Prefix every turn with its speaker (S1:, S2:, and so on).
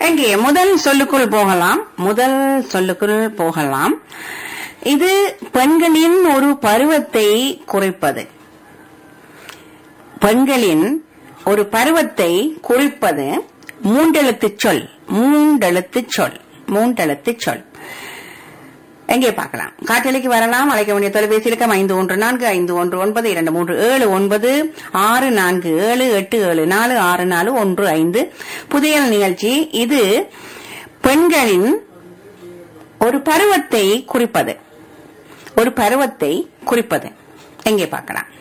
S1: எங்கே முதல் சொல்லுக்குள் போகலாம் முதல் சொல்லுக்குள் போகலாம் இது பெண்களின் ஒரு பருவத்தை குறிப்பது பெண்களின் ஒரு பருவத்தை குறிப்பது மூண்டெழுத்து சொல் மூண்டெழுத்து சொல் மூண்டெழுத்து சொல் எங்கே பார்க்கலாம் காட்டலைக்கு வரலாம் அழைக்க வேண்டிய தொலைபேசி இலக்கம் ஐந்து ஒன்று நான்கு ஐந்து ஒன்று ஒன்பது இரண்டு மூன்று ஏழு ஒன்பது ஆறு நான்கு ஏழு எட்டு ஏழு நாலு ஆறு நாலு ஒன்று ஐந்து புதிய நிகழ்ச்சி இது பெண்களின் ஒரு பருவத்தை குறிப்பது ஒரு பருவத்தை குறிப்பது எங்கே பார்க்கலாம்